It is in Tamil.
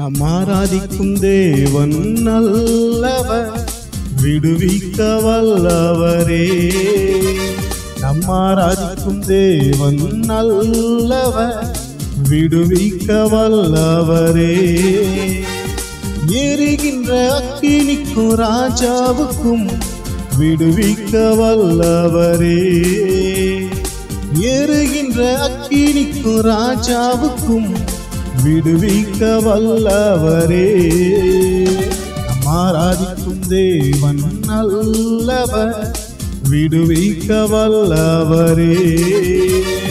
நம் ஆராதிக்கும் தேவன் நல்லவர் விடுவிக்க வல்லவரே நம் ஆராதிக்கும் தேவன் நல்லவர் விடுவிக்க வல்லவரே எரிகின்ற அக்கினிக்கும் ராஜாவுக்கும் விடுவிக்க வல்லவரே எருகின்ற அக்கினிக்கும் ராஜாவுக்கும் விடுவிக்க வல்லவரே நம் ஆராதிக்கும் தேவன் நல்லவர் விடுவிக்க வல்லவரே